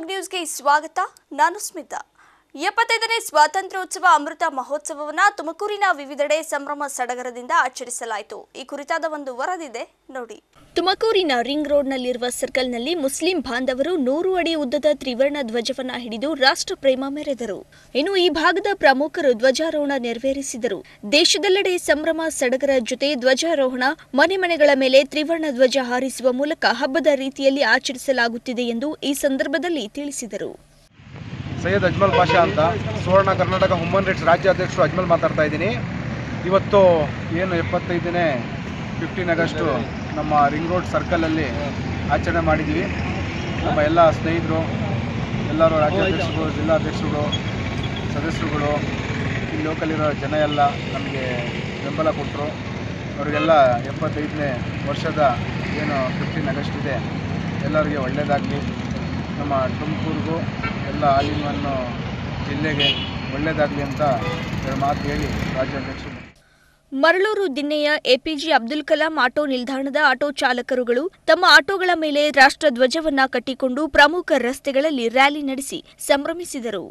ಅಮೋಘ್ ನ್ಯೂಸ್ಗೆ ಸ್ವಾಗತ ನಾನು ಸ್ಮಿತಾ ಎಪ್ಪತ್ತೈದನೇ ಸ್ವಾತಂತ್ರ್ಯೋತ್ಸವ ಅಮೃತ ಮಹೋತ್ಸವವನ್ನ ತುಮಕೂರಿನ ವಿವಿಧೆಡೆ ಸಂಭ್ರಮ ಸಡಗರದಿಂದ ಆಚರಿಸಲಾಯಿತು ಈ ಕುರಿತಾದ ಒಂದು ವರದಿದೆ ನೋಡಿ ತುಮಕೂರಿನ ರಿಂಗ್ ರೋಡ್ನಲ್ಲಿರುವ ಸರ್ಕಲ್ನಲ್ಲಿ ಮುಸ್ಲಿಂ ಬಾಂಧವರು ನೂರು ಅಡಿ ಉದ್ದದ ತ್ರಿವರ್ಣ ಧ್ವಜವನ್ನ ಹಿಡಿದು ರಾಷ್ಟ್ರ ಪ್ರೇಮ ಮೆರೆದರು ಇನ್ನು ಈ ಭಾಗದ ಪ್ರಮುಖರು ಧ್ವಜಾರೋಹಣ ನೆರವೇರಿಸಿದರು ದೇಶದೆಲ್ಲೆಡೆ ಸಂಭ್ರಮ ಸಡಗರ ಜೊತೆ ಧ್ವಜಾರೋಹಣ ಮನೆ ಮನೆಗಳ ಮೇಲೆ ತ್ರಿವರ್ಣ ಧ್ವಜ ಹಾರಿಸುವ ಮೂಲಕ ಹಬ್ಬದ ರೀತಿಯಲ್ಲಿ ಆಚರಿಸಲಾಗುತ್ತಿದೆ ಎಂದು ಈ ಸಂದರ್ಭದಲ್ಲಿ ತಿಳಿಸಿದರು ಸೈಯದ್ ಅಜ್ಮಲ್ ಪಾಷಾ ಅಂತ ಸುವರ್ಣ ಕರ್ನಾಟಕ ಹುಮನ್ ರೈಟ್ಸ್ ರಾಜ್ಯಾಧ್ಯಕ್ಷರು ಅಜ್ಮಲ್ ಮಾತಾಡ್ತಾ ಇದ್ದೀನಿ ಇವತ್ತು ಏನು ಎಪ್ಪತ್ತೈದನೇ ಫಿಫ್ಟೀನ್ ಆಗಸ್ಟು ನಮ್ಮ ರಿಂಗ್ ರೋಡ್ ಸರ್ಕಲಲ್ಲಿ ಆಚರಣೆ ಮಾಡಿದ್ದೀವಿ ನಮ್ಮ ಎಲ್ಲ ಸ್ನೇಹಿತರು ಎಲ್ಲರೂ ರಾಜ್ಯಾಧ್ಯಕ್ಷರು ಜಿಲ್ಲಾಧ್ಯಕ್ಷರುಗಳು ಸದಸ್ಯರುಗಳು ಈ ಲೋಕಲಿರೋ ಜನ ಎಲ್ಲ ನಮಗೆ ಬೆಂಬಲ ಕೊಟ್ಟರು ಅವರಿಗೆಲ್ಲ ಎಪ್ಪತ್ತೈದನೇ ವರ್ಷದ ಏನು ಫಿಫ್ಟೀನ್ ಆಗಸ್ಟ್ ಇದೆ ಎಲ್ಲರಿಗೆ ಒಳ್ಳೆಯದಾಗಲಿ ನಮ್ಮ ತುಮಕೂರಿಗೂ ಎಲ್ಲ ಆಲಿಮನ್ನು ಜಿಲ್ಲೆಗೆ ಒಳ್ಳೆಯದಾಗಲಿ ಅಂತ ಎರಡು ಮಾತು ಹೇಳಿ ರಾಜ್ಯಾಧ್ಯಕ್ಷರು ಮರಳೂರು ದಿನ್ನೆಯ ಎಪಿಜೆ ಅಬ್ದುಲ್ ಕಲಾಂ ಆಟೋ ನಿಲ್ದಾಣದ ಆಟೋ ಚಾಲಕರುಗಳು ತಮ್ಮ ಆಟೋಗಳ ಮೇಲೆ ರಾಷ್ಟ್ರ ಧ್ವಜವನ್ನ ಕಟ್ಟಿಕೊಂಡು ಪ್ರಮುಖ ರಸ್ತೆಗಳಲ್ಲಿ ರ್ಯಾಲಿ ನಡೆಸಿ ಸಂಭ್ರಮಿಸಿದರು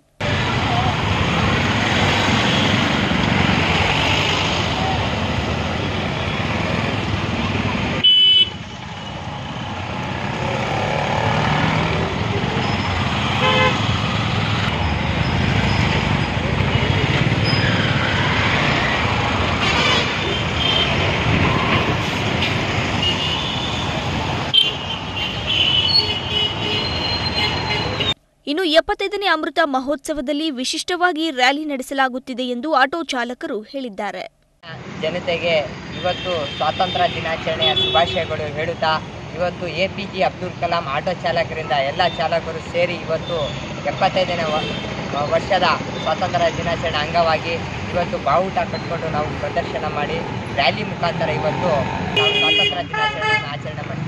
ಇನ್ನು ಎಪ್ಪತ್ತೈದನೇ ಅಮೃತ ಮಹೋತ್ಸವದಲ್ಲಿ ವಿಶಿಷ್ಟವಾಗಿ ರ್ಯಾಲಿ ನಡೆಸಲಾಗುತ್ತಿದೆ ಎಂದು ಆಟೋ ಚಾಲಕರು ಹೇಳಿದ್ದಾರೆ ಜನತೆಗೆ ಇವತ್ತು ಸ್ವಾತಂತ್ರ್ಯ ದಿನಾಚರಣೆಯ ಶುಭಾಶಯಗಳು ಹೇಳುತ್ತಾ ಇವತ್ತು A P J Abdul Kalam auto ಚಾಲಕರಿಂದ ಎಲ್ಲ ಚಾಲಕರು ಸೇರಿ ಇವತ್ತು ಎಪ್ಪತ್ತೈದನೇ ವ- ವರ್ಷದ ಸ್ವಾತಂತ್ರ್ಯ ದಿನಾಚರಣೆ ಅಂಗವಾಗಿ ಇವತ್ತು ಬಾವುಟ ಕಟ್ಕೊಂಡು ನಾವು ಪ್ರದರ್ಶನ ಮಾಡಿ ರ್ಯಾಲಿ ಮುಖಾಂತರ ಇವತ್ತು ನಾವು ಸ್ವಾತಂತ್ರ್ಯ ದಿನಾಚರಣೆಯನ್ನು ಆಚರಣೆ ಮಾಡ್ತೀವಿ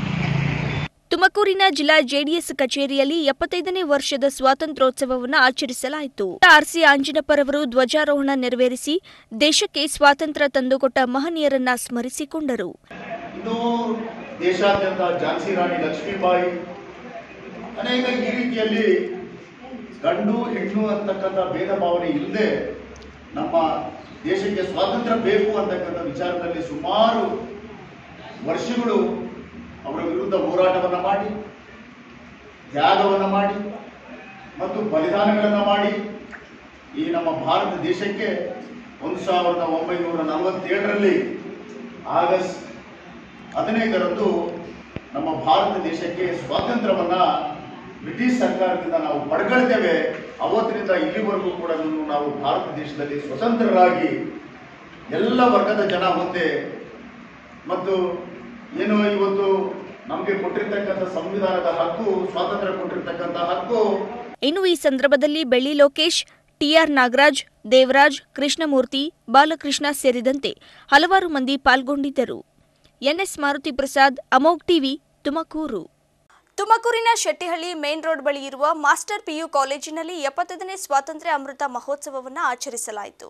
ತುಮಕೂರಿನ ಜಿಲ್ಲಾ ಜೆಡಿಎಸ್ ಕಚೇರಿಯಲ್ಲಿ ಎಪ್ಪತ್ತೈದನೇ ವರ್ಷದ ಸ್ವಾತಂತ್ರ್ಯೋತ್ಸವವನ್ನು ಆಚರಿಸಲಾಯಿತು ಆರ್ಸಿ ಆಂಜಿನಪ್ಪರವರು ಧ್ವಜಾರೋಹಣ ನೆರವೇರಿಸಿ ದೇಶಕ್ಕೆ ಸ್ವಾತಂತ್ರ್ಯ ತಂದುಕೊಟ್ಟ ಮಹನೀಯರನ್ನ ಸ್ಮರಿಸಿಕೊಂಡರು ಇನ್ನು ದೇಶಾದ್ಯಂತ ಝಾನ್ಸಿ ರಾಣಿ ಲಕ್ಷ್ಮೀಬಾಯಿ ಅನೇಕ ಈ ರೀತಿಯಲ್ಲಿ ಗಂಡು ಹೆಣ್ಣು ಅಂತಕ್ಕಂಥ ಭೇದ ಭಾವನೆ ಇಲ್ಲದೆ ನಮ್ಮ ದೇಶಕ್ಕೆ ಸ್ವಾತಂತ್ರ್ಯ ಬೇಕು ಅಂತಕ್ಕಂಥ ವಿಚಾರದಲ್ಲಿ ಸುಮಾರು ವರ್ಷಗಳು ಅವರ ವಿರುದ್ಧ ಹೋರಾಟವನ್ನು ಮಾಡಿ ತ್ಯಾಗವನ್ನು ಮಾಡಿ ಮತ್ತು ಬಲಿದಾನಗಳನ್ನು ಮಾಡಿ ಈ ನಮ್ಮ ಭಾರತ ದೇಶಕ್ಕೆ ಒಂದು ಸಾವಿರದ ಒಂಬೈನೂರ ನಲವತ್ತೇಳರಲ್ಲಿ ಆಗಸ್ಟ್ ಹದಿನೈದರಂದು ನಮ್ಮ ಭಾರತ ದೇಶಕ್ಕೆ ಸ್ವಾತಂತ್ರ್ಯವನ್ನ ಬ್ರಿಟಿಷ್ ಸರ್ಕಾರದಿಂದ ನಾವು ಪಡ್ಕೊಳ್ತೇವೆ ಅವತ್ತಿನಿಂದ ಇಲ್ಲಿವರೆಗೂ ಕೂಡ ನಾವು ಭಾರತ ದೇಶದಲ್ಲಿ ಸ್ವತಂತ್ರರಾಗಿ ಎಲ್ಲ ವರ್ಗದ ಜನ ಒಂದೇ ಮತ್ತು ಏನು ಇವತ್ತು ನಮಗೆ ಕೊಟ್ಟಿರ್ತಕ್ಕಂಥ ಸಂವಿಧಾನದ ಹಕ್ಕು ಸ್ವಾತಂತ್ರ್ಯ ಕೊಟ್ಟಿರ್ತಕ್ಕಂಥ ಹಕ್ಕು ಇನ್ನು ಈ ಸಂದರ್ಭದಲ್ಲಿ ಬೆಳ್ಳಿ ಲೋಕೇಶ್ ಟಿಆರ್ ನಾಗರಾಜ್ ದೇವರಾಜ್ ಕೃಷ್ಣಮೂರ್ತಿ ಬಾಲಕೃಷ್ಣ ಸೇರಿದಂತೆ ಹಲವಾರು ಮಂದಿ ಪಾಲ್ಗೊಂಡಿದ್ದರು ಎನ್ಎಸ್ ಮಾರುತಿ ಪ್ರಸಾದ್ ಅಮೋಗ್ ಟಿವಿ ತುಮಕೂರು ತುಮಕೂರಿನ ಶೆಟ್ಟಿಹಳ್ಳಿ ಮೇನ್ ರೋಡ್ ಬಳಿ ಇರುವ ಮಾಸ್ಟರ್ ಪಿಯು ಕಾಲೇಜಿನಲ್ಲಿ ಎಪ್ಪತ್ತೈದನೇ ಸ್ವಾತಂತ್ರ್ಯ ಅಮೃತ ಮಹೋತ್ಸವವನ್ನು ಆಚರಿಸಲಾಯಿತು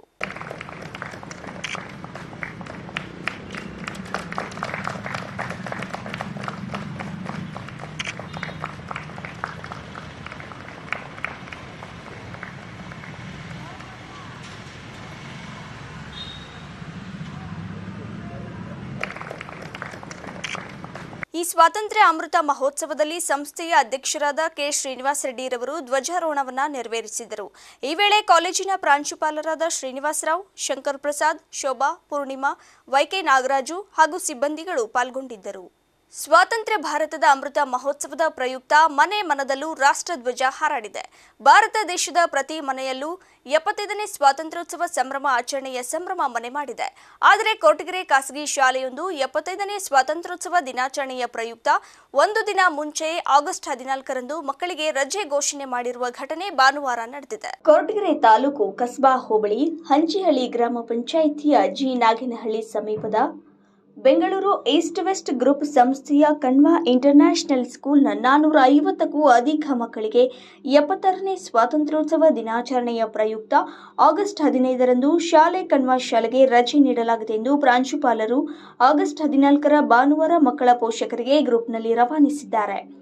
ಈ ಸ್ವಾತಂತ್ರ್ಯ ಅಮೃತ ಮಹೋತ್ಸವದಲ್ಲಿ ಸಂಸ್ಥೆಯ ಅಧ್ಯಕ್ಷರಾದ ಕೆ ಶ್ರೀನಿವಾಸ ರೆಡ್ಡಿರವರು ಧ್ವಜಾರೋಹಣವನ್ನ ನೆರವೇರಿಸಿದರು ಈ ವೇಳೆ ಕಾಲೇಜಿನ ಪ್ರಾಂಶುಪಾಲರಾದ ಶ್ರೀನಿವಾಸರಾವ್ ಶಂಕರ್ ಪ್ರಸಾದ್ ಶೋಭಾ ಪೂರ್ಣಿಮಾ ವೈಕೆ ನಾಗರಾಜು ಹಾಗೂ ಸಿಬ್ಬಂದಿಗಳು ಪಾಲ್ಗೊಂಡಿದ್ದರು ಸ್ವಾತಂತ್ರ್ಯ ಭಾರತದ ಅಮೃತ ಮಹೋತ್ಸವದ ಪ್ರಯುಕ್ತ ಮನೆ ಮನದಲ್ಲೂ ರಾಷ್ಟ್ರಧ್ವಜ ಹಾರಾಡಿದೆ ಭಾರತ ದೇಶದ ಪ್ರತಿ ಮನೆಯಲ್ಲೂ ಎಪ್ಪತ್ತೈದನೇ ಸ್ವಾತಂತ್ರ್ಯೋತ್ಸವ ಸಂಭ್ರಮ ಆಚರಣೆಯ ಸಂಭ್ರಮ ಮನೆ ಮಾಡಿದೆ ಆದರೆ ಕೊರಟಗೆರೆ ಖಾಸಗಿ ಶಾಲೆಯೊಂದು ಎಪ್ಪತ್ತೈದನೇ ಸ್ವಾತಂತ್ರ್ಯೋತ್ಸವ ದಿನಾಚರಣೆಯ ಪ್ರಯುಕ್ತ ಒಂದು ದಿನ ಮುಂಚೆ ಆಗಸ್ಟ್ ಹದಿನಾಲ್ಕರಂದು ಮಕ್ಕಳಿಗೆ ರಜೆ ಘೋಷಣೆ ಮಾಡಿರುವ ಘಟನೆ ಭಾನುವಾರ ನಡೆದಿದೆ ಕೊರಟಗೆರೆ ತಾಲೂಕು ಕಸ್ಬಾ ಹೋಬಳಿ ಹಂಚಿಹಳ್ಳಿ ಗ್ರಾಮ ಪಂಚಾಯಿತಿಯ ಜಿ ನಾಗೇನಹಳ್ಳಿ ಸಮೀಪದ ಬೆಂಗಳೂರು ಈಸ್ಟ್ ವೆಸ್ಟ್ ಗ್ರೂಪ್ ಸಂಸ್ಥೆಯ ಕಣ್ವಾ ಇಂಟರ್ನ್ಯಾಷನಲ್ ಸ್ಕೂಲ್ನ ನಾನೂರ ಐವತ್ತಕ್ಕೂ ಅಧಿಕ ಮಕ್ಕಳಿಗೆ ಎಪ್ಪತ್ತಾರನೇ ಸ್ವಾತಂತ್ರ್ಯೋತ್ಸವ ದಿನಾಚರಣೆಯ ಪ್ರಯುಕ್ತ ಆಗಸ್ಟ್ ಹದಿನೈದರಂದು ಶಾಲೆ ಕಣ್ವಾ ಶಾಲೆಗೆ ರಜೆ ನೀಡಲಾಗಿದೆ ಎಂದು ಪ್ರಾಂಶುಪಾಲರು ಆಗಸ್ಟ್ ಹದಿನಾಲ್ಕರ ಭಾನುವಾರ ಮಕ್ಕಳ ಪೋಷಕರಿಗೆ ಗ್ರೂಪ್ನಲ್ಲಿ ರವಾನಿಸಿದ್ದಾರೆ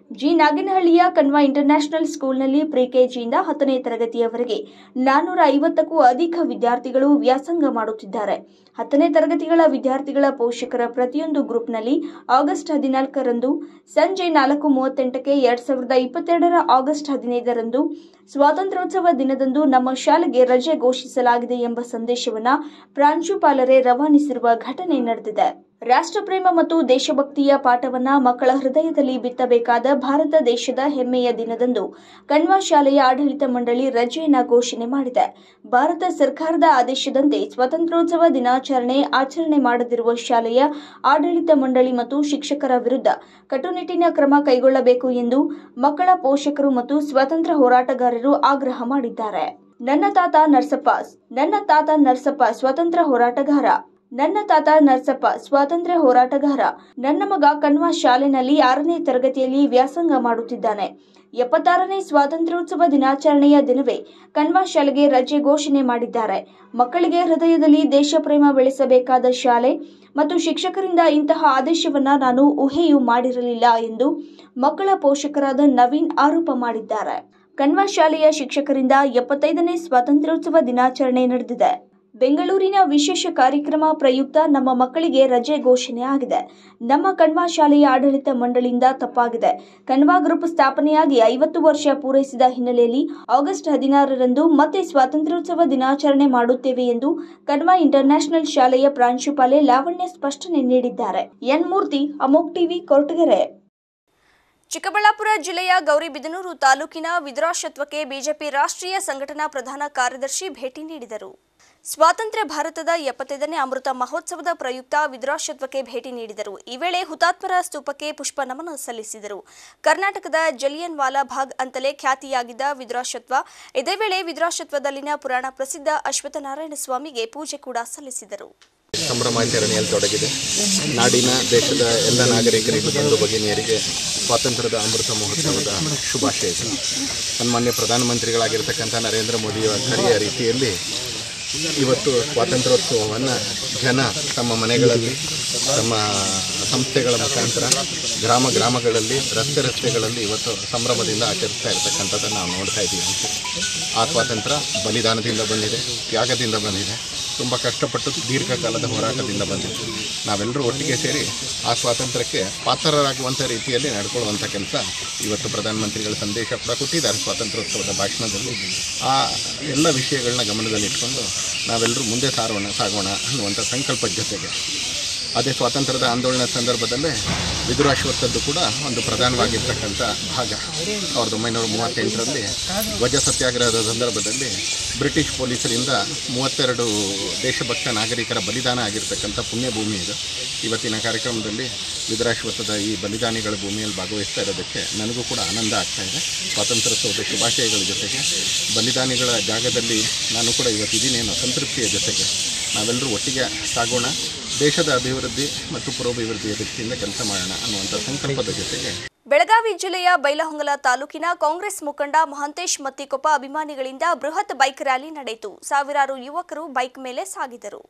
ಜಿ ನಾಗನಹಳ್ಳಿಯ ಕಣ್ವ ಇಂಟರ್ನ್ಯಾಷನಲ್ ಸ್ಕೂಲ್ನಲ್ಲಿ ಪ್ರಿ ಕೆಜಿಯಿಂದ ಹತ್ತನೇ ತರಗತಿಯವರೆಗೆ ನಾನ್ನೂರ ಐವತ್ತಕ್ಕೂ ಅಧಿಕ ವಿದ್ಯಾರ್ಥಿಗಳು ವ್ಯಾಸಂಗ ಮಾಡುತ್ತಿದ್ದಾರೆ ಹತ್ತನೇ ತರಗತಿಗಳ ವಿದ್ಯಾರ್ಥಿಗಳ ಪೋಷಕರ ಪ್ರತಿಯೊಂದು ಗ್ರೂಪ್ನಲ್ಲಿ ಆಗಸ್ಟ್ ಹದಿನಾಲ್ಕರಂದು ಸಂಜೆ ನಾಲ್ಕು ಮೂವತ್ತೆಂಟಕ್ಕೆ ಎರಡ್ ಸಾವಿರದ ಇಪ್ಪತ್ತೆರಡರ ಆಗಸ್ಟ್ ಹದಿನೈದರಂದು ಸ್ವಾತಂತ್ರ್ಯೋತ್ಸವ ದಿನದಂದು ನಮ್ಮ ಶಾಲೆಗೆ ರಜೆ ಘೋಷಿಸಲಾಗಿದೆ ಎಂಬ ಸಂದೇಶವನ್ನ ಪ್ರಾಂಶುಪಾಲರೇ ರವಾನಿಸಿರುವ ಘಟನೆ ನಡೆದಿದೆ ರಾಷ್ಟ್ರಪ್ರೇಮ ಮತ್ತು ದೇಶಭಕ್ತಿಯ ಪಾಠವನ್ನ ಮಕ್ಕಳ ಹೃದಯದಲ್ಲಿ ಬಿತ್ತಬೇಕಾದ ಭಾರತ ದೇಶದ ಹೆಮ್ಮೆಯ ದಿನದಂದು ಕಣ್ವ ಶಾಲೆಯ ಆಡಳಿತ ಮಂಡಳಿ ರಜೆಯನ್ನ ಘೋಷಣೆ ಮಾಡಿದೆ ಭಾರತ ಸರ್ಕಾರದ ಆದೇಶದಂತೆ ಸ್ವಾತಂತ್ರ್ಯೋತ್ಸವ ದಿನಾಚರಣೆ ಆಚರಣೆ ಮಾಡದಿರುವ ಶಾಲೆಯ ಆಡಳಿತ ಮಂಡಳಿ ಮತ್ತು ಶಿಕ್ಷಕರ ವಿರುದ್ಧ ಕಟ್ಟುನಿಟ್ಟಿನ ಕ್ರಮ ಕೈಗೊಳ್ಳಬೇಕು ಎಂದು ಮಕ್ಕಳ ಪೋಷಕರು ಮತ್ತು ಸ್ವಾತಂತ್ರ್ಯ ಹೋರಾಟಗಾರರು ಆಗ್ರಹ ಮಾಡಿದ್ದಾರೆ ನನ್ನ ತಾತ ನರ್ಸಪ್ಪ ನನ್ನ ತಾತ ನರ್ಸಪ್ಪ ಸ್ವಾತಂತ್ರ್ಯ ಹೋರಾಟಗಾರ ನನ್ನ ತಾತ ನರ್ಸಪ್ಪ ಸ್ವಾತಂತ್ರ್ಯ ಹೋರಾಟಗಾರ ನನ್ನ ಮಗ ಕಣ್ವ ಶಾಲೆನಲ್ಲಿ ಆರನೇ ತರಗತಿಯಲ್ಲಿ ವ್ಯಾಸಂಗ ಮಾಡುತ್ತಿದ್ದಾನೆ ಎಪ್ಪತ್ತಾರನೇ ಸ್ವಾತಂತ್ರ್ಯೋತ್ಸವ ದಿನಾಚರಣೆಯ ದಿನವೇ ಕಣ್ವ ಶಾಲೆಗೆ ರಜೆ ಘೋಷಣೆ ಮಾಡಿದ್ದಾರೆ ಮಕ್ಕಳಿಗೆ ಹೃದಯದಲ್ಲಿ ದೇಶಪ್ರೇಮ ಬೆಳೆಸಬೇಕಾದ ಶಾಲೆ ಮತ್ತು ಶಿಕ್ಷಕರಿಂದ ಇಂತಹ ಆದೇಶವನ್ನ ನಾನು ಊಹೆಯೂ ಮಾಡಿರಲಿಲ್ಲ ಎಂದು ಮಕ್ಕಳ ಪೋಷಕರಾದ ನವೀನ್ ಆರೋಪ ಮಾಡಿದ್ದಾರೆ ಕಣ್ವ ಶಾಲೆಯ ಶಿಕ್ಷಕರಿಂದ ಎಪ್ಪತ್ತೈದನೇ ಸ್ವಾತಂತ್ರ್ಯೋತ್ಸವ ದಿನಾಚರಣೆ ನಡೆದಿದೆ ಬೆಂಗಳೂರಿನ ವಿಶೇಷ ಕಾರ್ಯಕ್ರಮ ಪ್ರಯುಕ್ತ ನಮ್ಮ ಮಕ್ಕಳಿಗೆ ರಜೆ ಘೋಷಣೆ ಆಗಿದೆ ನಮ್ಮ ಕಣ್ವಾ ಶಾಲೆಯ ಆಡಳಿತ ಮಂಡಳಿಯಿಂದ ತಪ್ಪಾಗಿದೆ ಕಣ್ವಾ ಗ್ರೂಪ್ ಸ್ಥಾಪನೆಯಾಗಿ ಐವತ್ತು ವರ್ಷ ಪೂರೈಸಿದ ಹಿನ್ನೆಲೆಯಲ್ಲಿ ಆಗಸ್ಟ್ ಹದಿನಾರರಂದು ಮತ್ತೆ ಸ್ವಾತಂತ್ರ್ಯೋತ್ಸವ ದಿನಾಚರಣೆ ಮಾಡುತ್ತೇವೆ ಎಂದು ಕಣ್ವಾ ಇಂಟರ್ನ್ಯಾಷನಲ್ ಶಾಲೆಯ ಪ್ರಾಂಶುಪಾಲೆ ಲಾವಣ್ಯ ಸ್ಪಷ್ಟನೆ ನೀಡಿದ್ದಾರೆ ಎನ್ ಮೂರ್ತಿ ಅಮೋಕ್ ಟಿವಿ ಕೊರಟಗೆರೆ ಚಿಕ್ಕಬಳ್ಳಾಪುರ ಜಿಲ್ಲೆಯ ಗೌರಿಬಿದನೂರು ತಾಲೂಕಿನ ವಿದುರಾಶತ್ವಕ್ಕೆ ಬಿಜೆಪಿ ರಾಷ್ಟ್ರೀಯ ಸಂಘಟನಾ ಪ್ರಧಾನ ಕಾರ್ಯದರ್ಶಿ ಭೇಟಿ ನೀಡಿದರು ಸ್ವಾತಂತ್ರ್ಯ ಭಾರತದ ಎಪ್ಪತ್ತೈದನೇ ಅಮೃತ ಮಹೋತ್ಸವದ ಪ್ರಯುಕ್ತ ವಿದುರಾಶತ್ವಕ್ಕೆ ಭೇಟಿ ನೀಡಿದರು ಈ ವೇಳೆ ಹುತಾತ್ಮರ ಸ್ತೂಪಕ್ಕೆ ಪುಷ್ಪ ನಮನ ಸಲ್ಲಿಸಿದರು ಕರ್ನಾಟಕದ ಜಲಿಯನ್ ವಾಲಾ ಬಾಗ್ ಅಂತಲೇ ಖ್ಯಾತಿಯಾಗಿದ್ದ ವಿದುರಾಶತ್ವ ಇದೇ ವೇಳೆ ವಿದುರಾಶತ್ವದಲ್ಲಿನ ಪುರಾಣ ಪ್ರಸಿದ್ಧ ಅಶ್ವತ್ಥನಾರಾಯಣ ಸ್ವಾಮಿಗೆ ಪೂಜೆ ಕೂಡ ಸಲ್ಲಿಸಿದರು ಸಂಭ್ರಮಾಚರಣೆಯಲ್ಲಿ ತೊಡಗಿದೆ ನಾಡಿನ ದೇಶದ ಎಲ್ಲ ನಾಗರಿಕರಿಗೂ ಬಂಧು ಭಗಿನಿಯರಿಗೆ ಸ್ವಾತಂತ್ರ್ಯದ ಅಮೃತ ಮಹೋತ್ಸವದ ಶುಭಾಶಯಗಳು ಸನ್ಮಾನ್ಯ ಪ್ರಧಾನಮಂತ್ರಿಗಳಾಗಿರ್ತಕ್ಕಂಥ ನರೇಂದ್ರ ಮೋದಿಯ ಕರೆಯ ರೀತಿಯಲ್ಲಿ ಇವತ್ತು ಸ್ವಾತಂತ್ರ್ಯೋತ್ಸವವನ್ನು ಜನ ತಮ್ಮ ಮನೆಗಳಲ್ಲಿ ತಮ್ಮ ಸಂಸ್ಥೆಗಳ ಮುಖಾಂತರ ಗ್ರಾಮ ಗ್ರಾಮಗಳಲ್ಲಿ ರಸ್ತೆ ರಸ್ತೆಗಳಲ್ಲಿ ಇವತ್ತು ಸಂಭ್ರಮದಿಂದ ಆಚರಿಸ್ತಾ ಇರತಕ್ಕಂಥದ್ದನ್ನು ನಾವು ನೋಡ್ತಾ ಇದ್ದೀವಿ ಆ ಸ್ವಾತಂತ್ರ್ಯ ಬಲಿದಾನದಿಂದ ಬಂದಿದೆ ತ್ಯಾಗದಿಂದ ಬಂದಿದೆ ತುಂಬ ಕಷ್ಟಪಟ್ಟು ದೀರ್ಘಕಾಲದ ಹೋರಾಟದಿಂದ ಬಂದಿದೆ ನಾವೆಲ್ಲರೂ ಒಟ್ಟಿಗೆ ಸೇರಿ ಆ ಸ್ವಾತಂತ್ರ್ಯಕ್ಕೆ ಪಾತ್ರರಾಗುವಂಥ ರೀತಿಯಲ್ಲಿ ನಡ್ಕೊಳ್ಳುವಂಥ ಕೆಲಸ ಇವತ್ತು ಪ್ರಧಾನಮಂತ್ರಿಗಳ ಸಂದೇಶ ಕೂಡ ಕೊಟ್ಟಿದ್ದಾರೆ ಸ್ವಾತಂತ್ರ್ಯೋತ್ಸವದ ಭಾಷಣದಲ್ಲಿ ಆ ಎಲ್ಲ ವಿಷಯಗಳನ್ನ ಗಮನದಲ್ಲಿಟ್ಕೊಂಡು ನಾವೆಲ್ಲರೂ ಮುಂದೆ ಸಾರೋಣ ಸಾಗೋಣ ಅನ್ನುವಂಥ ಸಂಕಲ್ಪದ ಜೊತೆಗೆ ಅದೇ ಸ್ವಾತಂತ್ರ್ಯದ ಆಂದೋಲನ ಸಂದರ್ಭದಲ್ಲೇ ವಿದುರಾಶ್ವತ್ಥದ್ದು ಕೂಡ ಒಂದು ಪ್ರಧಾನವಾಗಿರ್ತಕ್ಕಂಥ ಭಾಗ ಸಾವಿರದ ಒಂಬೈನೂರ ಮೂವತ್ತೆಂಟರಲ್ಲಿ ಧ್ವಜ ಸತ್ಯಾಗ್ರಹದ ಸಂದರ್ಭದಲ್ಲಿ ಬ್ರಿಟಿಷ್ ಪೊಲೀಸರಿಂದ ಮೂವತ್ತೆರಡು ದೇಶಭಕ್ತ ನಾಗರಿಕರ ಬಲಿದಾನ ಆಗಿರ್ತಕ್ಕಂಥ ಪುಣ್ಯಭೂಮಿ ಇದು ಇವತ್ತಿನ ಕಾರ್ಯಕ್ರಮದಲ್ಲಿ ವಿದುರಾಶ್ವತ್ಥದ ಈ ಬಲಿದಾನಿಗಳ ಭೂಮಿಯಲ್ಲಿ ಭಾಗವಹಿಸ್ತಾ ಇರೋದಕ್ಕೆ ನನಗೂ ಕೂಡ ಆನಂದ ಆಗ್ತಾ ಇದೆ ಸ್ವಾತಂತ್ರ್ಯೋತ್ಸವದ ಶುಭಾಶಯಗಳ ಜೊತೆಗೆ ಬಲಿದಾನಿಗಳ ಜಾಗದಲ್ಲಿ ನಾನು ಕೂಡ ಇವತ್ತಿದ್ದೀನಿ ಅನ್ನೋ ಸಂತೃಪ್ತಿಯ ಜೊತೆಗೆ ನಾವೆಲ್ಲರೂ ಒಟ್ಟಿಗೆ ಸಾಗೋಣ ದೇಶದ ಅಭಿವೃದ್ಧಿ ಮತ್ತು ಪುರೋಭಿವೃದ್ಧಿಯ ದೃಷ್ಟಿಯಿಂದ ಕೆಲಸ ಮಾಡೋಣ ಅನ್ನುವಂಥ ಸಂಕಲ್ಪದ ಜೊತೆಗೆ ಬೆಳಗಾವಿ ಜಿಲ್ಲೆಯ ಬೈಲಹೊಂಗಲ ತಾಲೂಕಿನ ಕಾಂಗ್ರೆಸ್ ಮುಖಂಡ ಮಹಂತೇಶ್ ಮತ್ತಿಕೊಪ್ಪ ಅಭಿಮಾನಿಗಳಿಂದ ಬೃಹತ್ ಬೈಕ್ ರ್ಯಾಲಿ ನಡೆಯಿತು ಸಾವಿರಾರು ಯುವಕರು ಬೈಕ್ ಮೇಲೆ ಸಾಗಿದರು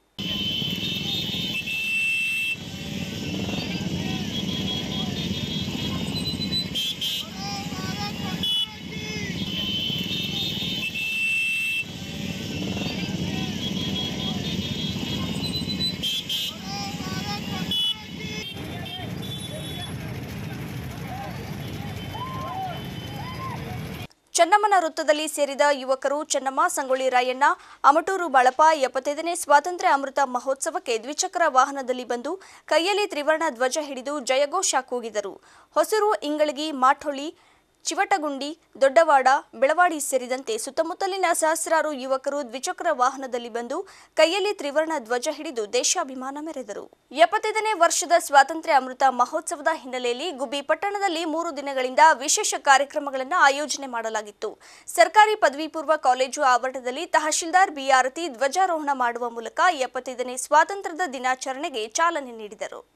ಚೆನ್ನಮ್ಮನ ವೃತ್ತದಲ್ಲಿ ಸೇರಿದ ಯುವಕರು ಚೆನ್ನಮ್ಮ ಸಂಗೊಳ್ಳಿ ರಾಯಣ್ಣ ಅಮಟೂರು ಬಳಪ ಎಪ್ಪತ್ತೈದನೇ ಸ್ವಾತಂತ್ರ್ಯ ಅಮೃತ ಮಹೋತ್ಸವಕ್ಕೆ ದ್ವಿಚಕ್ರ ವಾಹನದಲ್ಲಿ ಬಂದು ಕೈಯಲ್ಲಿ ತ್ರಿವರ್ಣ ಧ್ವಜ ಹಿಡಿದು ಜಯಘೋಷ ಕೂಗಿದರು ಹೊಸೂರು ಇಂಗಳಗಿ ಮಾಠೊಳ್ಳಿ ಚಿವಟಗುಂಡಿ ದೊಡ್ಡವಾಡ ಬೆಳವಾಡಿ ಸೇರಿದಂತೆ ಸುತ್ತಮುತ್ತಲಿನ ಸಹಸ್ರಾರು ಯುವಕರು ದ್ವಿಚಕ್ರ ವಾಹನದಲ್ಲಿ ಬಂದು ಕೈಯಲ್ಲಿ ತ್ರಿವರ್ಣ ಧ್ವಜ ಹಿಡಿದು ದೇಶಾಭಿಮಾನ ಮೆರೆದರು ಎಪ್ಪತ್ತೈದನೇ ವರ್ಷದ ಸ್ವಾತಂತ್ರ್ಯ ಅಮೃತ ಮಹೋತ್ಸವದ ಹಿನ್ನೆಲೆಯಲ್ಲಿ ಗುಬ್ಬಿ ಪಟ್ಟಣದಲ್ಲಿ ಮೂರು ದಿನಗಳಿಂದ ವಿಶೇಷ ಕಾರ್ಯಕ್ರಮಗಳನ್ನು ಆಯೋಜನೆ ಮಾಡಲಾಗಿತ್ತು ಸರ್ಕಾರಿ ಪದವಿ ಪೂರ್ವ ಕಾಲೇಜು ಆವರಣದಲ್ಲಿ ತಹಶೀಲ್ದಾರ್ ಬಿಆರತಿ ಧ್ವಜಾರೋಹಣ ಮಾಡುವ ಮೂಲಕ ಎಪ್ಪತ್ತೈದನೇ ಸ್ವಾತಂತ್ರ್ಯದ ದಿನಾಚರಣೆಗೆ ಚಾಲನೆ ನೀಡಿದರು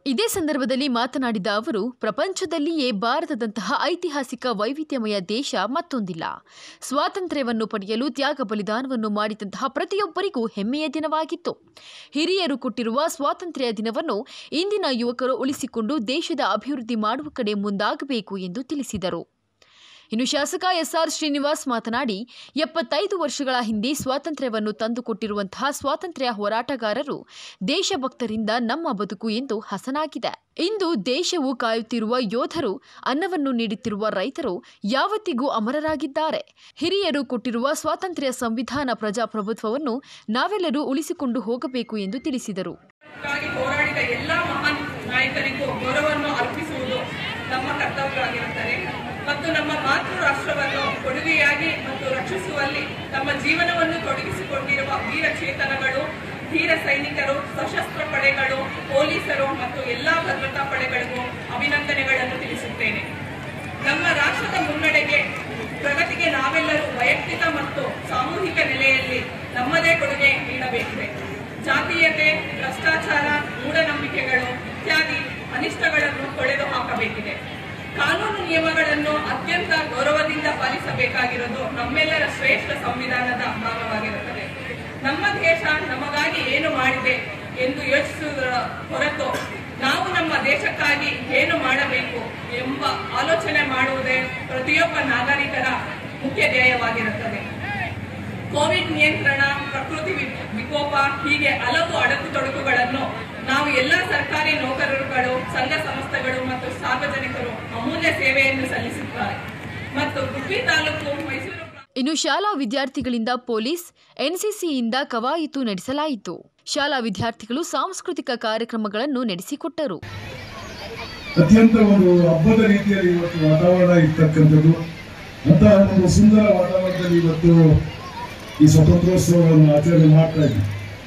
ಇದೇ ಸಂದರ್ಭದಲ್ಲಿ ಮಾತನಾಡಿದ ಅವರು ಪ್ರಪಂಚದಲ್ಲಿಯೇ ಭಾರತದಂತಹ ಐತಿಹಾಸಿಕ ವೈವಿಧ್ಯಮಯ ದೇಶ ಮತ್ತೊಂದಿಲ್ಲ ಸ್ವಾತಂತ್ರ್ಯವನ್ನು ಪಡೆಯಲು ತ್ಯಾಗ ಬಲಿದಾನವನ್ನು ಮಾಡಿದಂತಹ ಪ್ರತಿಯೊಬ್ಬರಿಗೂ ಹೆಮ್ಮೆಯ ದಿನವಾಗಿತ್ತು ಹಿರಿಯರು ಕೊಟ್ಟಿರುವ ಸ್ವಾತಂತ್ರ್ಯ ದಿನವನ್ನು ಇಂದಿನ ಯುವಕರು ಉಳಿಸಿಕೊಂಡು ದೇಶದ ಅಭಿವೃದ್ಧಿ ಮಾಡುವ ಕಡೆ ಮುಂದಾಗಬೇಕು ಎಂದು ತಿಳಿಸಿದರು ಇನ್ನು ಶಾಸಕ ಎಸ್ಆರ್ ಶ್ರೀನಿವಾಸ್ ಮಾತನಾಡಿ ಎಪ್ಪತ್ತೈದು ವರ್ಷಗಳ ಹಿಂದೆ ಸ್ವಾತಂತ್ರ್ಯವನ್ನು ತಂದುಕೊಟ್ಟಿರುವಂತಹ ಸ್ವಾತಂತ್ರ್ಯ ಹೋರಾಟಗಾರರು ದೇಶಭಕ್ತರಿಂದ ನಮ್ಮ ಬದುಕು ಎಂದು ಹಸನಾಗಿದೆ ಇಂದು ದೇಶವು ಕಾಯುತ್ತಿರುವ ಯೋಧರು ಅನ್ನವನ್ನು ನೀಡುತ್ತಿರುವ ರೈತರು ಯಾವತ್ತಿಗೂ ಅಮರರಾಗಿದ್ದಾರೆ ಹಿರಿಯರು ಕೊಟ್ಟಿರುವ ಸ್ವಾತಂತ್ರ್ಯ ಸಂವಿಧಾನ ಪ್ರಜಾಪ್ರಭುತ್ವವನ್ನು ನಾವೆಲ್ಲರೂ ಉಳಿಸಿಕೊಂಡು ಹೋಗಬೇಕು ಎಂದು ತಿಳಿಸಿದರು ಗಾಗಿ ಹೋರಾಡಿದ ಎಲ್ಲ ಮಹಾನ್ ನಾಯಕರಿಗೂ ಗೌರವವನ್ನು ಅರ್ಪಿಸುವುದು ನಮ್ಮ ಕರ್ತವ್ಯವಾಗಿರುತ್ತದೆ ಮತ್ತು ನಮ್ಮ ಮಾತೃ ರಾಷ್ಟ್ರವನ್ನು ಕೊಡುಗೆಯಾಗಿ ಮತ್ತು ರಕ್ಷಿಸುವಲ್ಲಿ ತಮ್ಮ ಜೀವನವನ್ನು ತೊಡಗಿಸಿಕೊಂಡಿರುವ ವೀರ ಚೇತನಗಳು ಧೀರ ಸೈನಿಕರು ಸಶಸ್ತ್ರ ಪಡೆಗಳು ಪೊಲೀಸರು ಮತ್ತು ಎಲ್ಲಾ ಭದ್ರತಾ ಪಡೆಗಳಿಗೂ ಅಭಿನಂದನೆಗಳನ್ನು ತಿಳಿಸುತ್ತೇನೆ ನಮ್ಮ ರಾಷ್ಟ್ರದ ಮುನ್ನಡೆಗೆ ಪ್ರಗತಿಗೆ ನಾವೆಲ್ಲರೂ ವೈಯಕ್ತಿಕ ಮತ್ತು ಸಾಮೂಹಿಕ ನೆಲೆಯಲ್ಲಿ ನಮ್ಮದೇ ಕೊಡುಗೆ ನೀಡಬೇಕಿದೆ ಜಾತೀಯತೆ ಭ್ರಷ್ಟಾಚಾರ ಮೂಢನಂಬಿಕೆಗಳು ಇತ್ಯಾದಿ ಅನಿಷ್ಟಗಳನ್ನು ತೊಳೆದು ಹಾಕಬೇಕಿದೆ ಕಾನೂನು ನಿಯಮಗಳನ್ನು ಅತ್ಯಂತ ಗೌರವದಿಂದ ಪಾಲಿಸಬೇಕಾಗಿರೋದು ನಮ್ಮೆಲ್ಲರ ಶ್ರೇಷ್ಠ ಸಂವಿಧಾನದ ಭಾಗವಾಗಿರುತ್ತದೆ ನಮ್ಮ ದೇಶ ನಮಗಾಗಿ ಏನು ಮಾಡಿದೆ ಎಂದು ಯೋಚಿಸುವುದರ ಹೊರತು ನಾವು ನಮ್ಮ ದೇಶಕ್ಕಾಗಿ ಏನು ಮಾಡಬೇಕು ಎಂಬ ಆಲೋಚನೆ ಮಾಡುವುದೇ ಪ್ರತಿಯೊಬ್ಬ ನಾಗರಿಕರ ಮುಖ್ಯ ಧ್ಯೇಯವಾಗಿರುತ್ತದೆ ಕೋವಿಡ್ ನಿಯಂತ್ರಣ ಪ್ರಕೃತಿ ವಿ- ವಿಕೋಪ ಹೀಗೆ ಹಲವು ಅಡಕು ತೊಡಕುಗಳನ್ನು ನಾವು ಎಲ್ಲ ಸರ್ಕಾರಿ ನೌಕರರುಗಳು ಸಂಘ ಸಂಸ್ಥೆಗಳು ಮತ್ತು ಸಾರ್ವಜನಿಕರು ಅಮೂಲ್ಯ ಸೇವೆಯನ್ನು ಸಲ್ಲಿಸುತ್ತಾರೆ ಮತ್ತು ಗುಬ್ಬಿ ತಾಲೂಕು ಮೈಸೂರು ಪ್ರಾ- ಇನ್ನು ಶಾಲಾ ವಿದ್ಯಾರ್ಥಿಗಳಿಂದ ಪೊಲೀಸ್ ಎನ್ಸಿಸಿಯಿಂದ ಕವಾಯಿತು ನಡೆಸಲಾಯಿತು ಶಾಲಾ ವಿದ್ಯಾರ್ಥಿಗಳು ಸಾಂಸ್ಕೃತಿಕ ಕಾರ್ಯಕ್ರಮಗಳನ್ನು ನಡೆಸಿಕೊಟ್ಟರು ಅತ್ಯಂತ ಒಂದು ಹಬ್ಬದ ರೀತಿಯಲ್ಲಿ ಇವತ್ತು ವಾತಾವರಣ ಇರ್ತಕ್ಕಂಥದ್ದು ಅಂತಹ ಒಂದು ಸುಂದರ ವಾತಾವರಣದಲ್ಲಿ ಇವತ್ತು ಈ ಸ್ವಾತಂತ್ರ್ಯೋತ್ಸವವನ್ನು ಆಚರಣೆ ಮಾಡ್ತಾ ಇದ್ದೀವಿ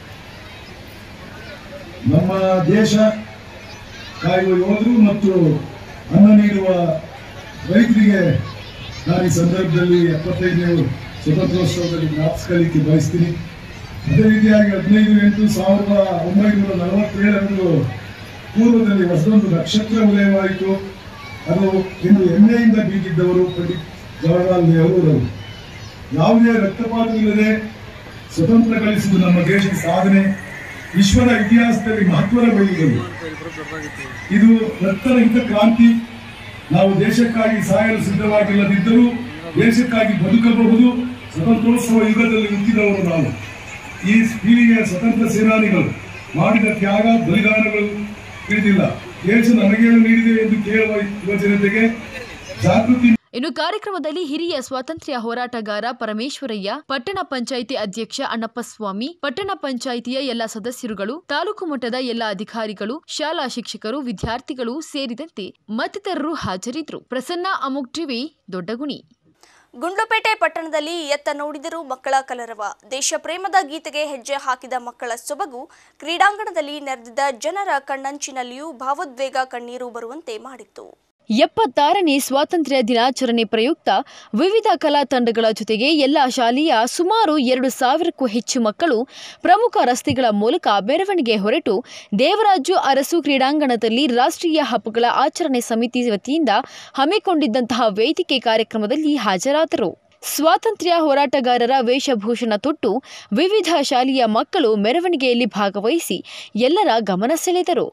ನಮ್ಮ ದೇಶ ಕಾಯುವ ಯೋಧರು ಮತ್ತು ಅನ್ನ ನೀಡುವ ರೈತರಿಗೆ ನಾನು ಈ ಸಂದರ್ಭದಲ್ಲಿ ಎಪ್ಪತ್ತೈದನೇ ಸ್ವಾತಂತ್ರ್ಯೋತ್ಸವದಲ್ಲಿ ಜ್ಞಾಪಿಸ್ಕೊಳ್ಳಿಕ್ಕೆ ಬಯಸ್ತೀನಿ ಅದೇ ರೀತಿಯಾಗಿ ಹದಿನೈದು ಎಂಟು ಸಾವಿರದ ಒಂಬೈನೂರ ನಲವತ್ತೇಳರಂದು ಪೂರ್ವದಲ್ಲಿ ಹೊಸದೊಂದು ನಕ್ಷತ್ರ ಉದಯವಾಯಿತು ಅದು ಎಂದು ಹೆಮ್ಮೆಯಿಂದ ಬೀಗಿದ್ದವರು ಪಂಡಿತ್ ಜವಾಹರ್ಲಾಲ್ ನೆಹರೂರವರು ಯಾವುದೇ ರಕ್ತಪಾತವಿಲ್ಲದೆ ಸ್ವತಂತ್ರ ಗಳಿಸಿದ ನಮ್ಮ ದೇಶದ ಸಾಧನೆ ವಿಶ್ವದ ಇತಿಹಾಸದಲ್ಲಿ ಮಹತ್ವದ ಬೈಲಿಗಳು ಇದು ರಕ್ತರಹಿತ ಕ್ರಾಂತಿ ನಾವು ದೇಶಕ್ಕಾಗಿ ಸಾಯಲು ಸಿದ್ಧವಾಗಿಲ್ಲದಿದ್ದರೂ ದೇಶಕ್ಕಾಗಿ ಬದುಕಬಹುದು ಸ್ವತಂತ್ರೋತ್ಸವ ಯುಗದಲ್ಲಿ ಹುಟ್ಟಿದವರು ನಾವು ಈ ಪೀಳಿಗೆಯ ಸ್ವತಂತ್ರ ಸೇನಾನಿಗಳು ಮಾಡಿದ ತ್ಯಾಗ ಬಲಿದಾನಗಳು ತಿಳಿದಿಲ್ಲ ದೇಶ ನಮಗೇನು ನೀಡಿದೆ ಎಂದು ಕೇಳುವ ಯುವ ಜನತೆಗೆ ಜಾಗೃತಿ ಇನ್ನು ಕಾರ್ಯಕ್ರಮದಲ್ಲಿ ಹಿರಿಯ ಸ್ವಾತಂತ್ರ್ಯ ಹೋರಾಟಗಾರ ಪರಮೇಶ್ವರಯ್ಯ ಪಟ್ಟಣ ಪಂಚಾಯಿತಿ ಅಧ್ಯಕ್ಷ ಅಣ್ಣಪ್ಪಸ್ವಾಮಿ ಪಟ್ಟಣ ಪಂಚಾಯಿತಿಯ ಎಲ್ಲ ಸದಸ್ಯರುಗಳು ತಾಲೂಕು ಮಟ್ಟದ ಎಲ್ಲ ಅಧಿಕಾರಿಗಳು ಶಾಲಾ ಶಿಕ್ಷಕರು ವಿದ್ಯಾರ್ಥಿಗಳು ಸೇರಿದಂತೆ ಮತ್ತಿತರರು ಹಾಜರಿದ್ದರು ಪ್ರಸನ್ನ ಅಮುಕ್ ಟಿವಿ ದೊಡ್ಡಗುಣಿ ಗುಂಡ್ಲುಪೇಟೆ ಪಟ್ಟಣದಲ್ಲಿ ಎತ್ತ ನೋಡಿದರೂ ಮಕ್ಕಳ ಕಲರವ ದೇಶ ಪ್ರೇಮದ ಗೀತೆಗೆ ಹೆಜ್ಜೆ ಹಾಕಿದ ಮಕ್ಕಳ ಸೊಬಗು ಕ್ರೀಡಾಂಗಣದಲ್ಲಿ ನೆರೆದಿದ್ದ ಜನರ ಕಣ್ಣಂಚಿನಲ್ಲಿಯೂ ಭಾವೋದ್ವೇಗ ಕಣ್ಣೀರು ಬರುವಂತೆ ಮಾಡಿತ್ತು ಎಪ್ಪತ್ತಾರನೇ ಸ್ವಾತಂತ್ರ್ಯ ದಿನಾಚರಣೆ ಪ್ರಯುಕ್ತ ವಿವಿಧ ಕಲಾ ತಂಡಗಳ ಜೊತೆಗೆ ಎಲ್ಲ ಶಾಲೆಯ ಸುಮಾರು ಎರಡು ಸಾವಿರಕ್ಕೂ ಹೆಚ್ಚು ಮಕ್ಕಳು ಪ್ರಮುಖ ರಸ್ತೆಗಳ ಮೂಲಕ ಮೆರವಣಿಗೆ ಹೊರಟು ದೇವರಾಜು ಅರಸು ಕ್ರೀಡಾಂಗಣದಲ್ಲಿ ರಾಷ್ಟ್ರೀಯ ಹಬ್ಬಗಳ ಆಚರಣೆ ಸಮಿತಿ ವತಿಯಿಂದ ಹಮ್ಮಿಕೊಂಡಿದ್ದಂತಹ ವೇದಿಕೆ ಕಾರ್ಯಕ್ರಮದಲ್ಲಿ ಹಾಜರಾದರು ಸ್ವಾತಂತ್ರ್ಯ ಹೋರಾಟಗಾರರ ವೇಷಭೂಷಣ ತೊಟ್ಟು ವಿವಿಧ ಶಾಲೆಯ ಮಕ್ಕಳು ಮೆರವಣಿಗೆಯಲ್ಲಿ ಭಾಗವಹಿಸಿ ಎಲ್ಲರ ಗಮನ ಸೆಳೆದರು